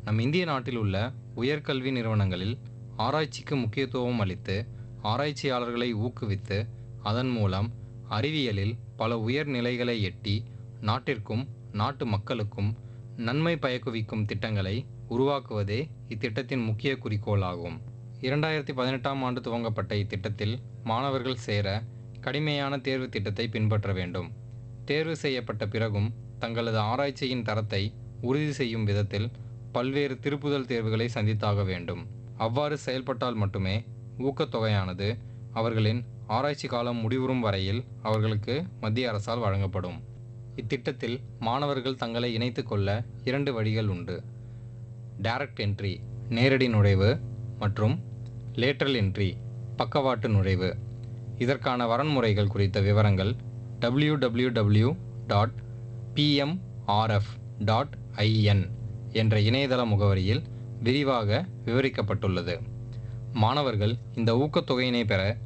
நம் இந்திய நாட்டில் உள்ள உயர்கல்வி நிறுவனங்களில் ஆராய்ச்சிக்கு முக்கியத்துவம் அளித்து ஆராய்ச்சியாளர்களை ஊக்குவித்து அதன் மூலம் அறிவியலில் பல உயர் நிலைகளை எட்டி நாட்டிற்கும் நாட்டு மக்களுக்கும் நன்மை பயக்குவிக்கும் திட்டங்களை உருவாக்குவதே இத்திட்டத்தின் முக்கிய குறிக்கோள் ஆகும் இரண்டாயிரத்தி பதினெட்டாம் ஆண்டு துவங்கப்பட்ட இத்திட்டத்தில் மாணவர்கள் சேர கடுமையான தேர்வு திட்டத்தை பின்பற்ற வேண்டும் தேர்வு செய்யப்பட்ட பிறகும் தங்களது ஆராய்ச்சியின் தரத்தை உறுதி செய்யும் விதத்தில் பல்வேறு திருப்புதல் தேர்வுகளை சந்தித்தாக வேண்டும் அவ்வாறு செயல்பட்டால் மட்டுமே ஊக்கத்தொகையானது அவர்களின் ஆராய்ச்சி காலம் முடிவுறும் வரையில் அவர்களுக்கு மத்திய அரசால் வழங்கப்படும் இத்திட்டத்தில் மாணவர்கள் தங்களை இணைத்துக் கொள்ள இரண்டு வழிகள் உண்டு டைரக்ட் என்ட்ரி நேரடி நுழைவு மற்றும் லேட்ரல் என்ட்ரி பக்கவாட்டு நுழைவு இதற்கான வரன்முறைகள் குறித்த விவரங்கள் W W W dot PMRF dot IN என்ற இணையதள முகவரியில் விரிவாக விவரிக்கப்பட்டுள்ளது மாணவர்கள் இந்த ஊக்கத்தொகையினை பெற